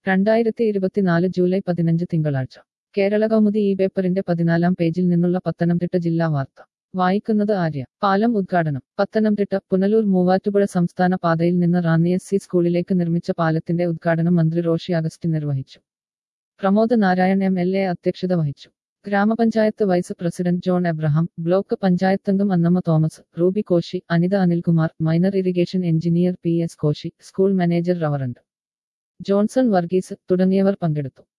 രണ്ടായിരത്തി ഇരുപത്തിനാല് ജൂലൈ പതിനഞ്ച് തിങ്കളാഴ്ച കേരള കൗമുദി ഈ പേപ്പറിന്റെ പതിനാലാം പേജിൽ നിന്നുള്ള പത്തനംതിട്ട ജില്ലാ വാർത്ത വായിക്കുന്നത് ആര്യ പാലം ഉദ്ഘാടനം പത്തനംതിട്ട പുനലൂർ മൂവാറ്റുപുഴ സംസ്ഥാന പാതയിൽ നിന്ന് റാന്നി എസ് സി സ്കൂളിലേക്ക് നിർമ്മിച്ച പാലത്തിന്റെ ഉദ്ഘാടനം മന്ത്രി റോഷി അഗസ്റ്റിൻ നിർവഹിച്ചു Pramod Narayan M L A അധ്യക്ഷത വഹിച്ചു ഗ്രാമപഞ്ചായത്ത് vice president John Abraham block പഞ്ചായത്തംഗം Annamma Thomas Ruby Koshy Anitha Anilkumar minor irrigation engineer P S Koshy school manager reverend Johnson Varghese തുടങ്ങിയവർ പങ്കെടുത്തു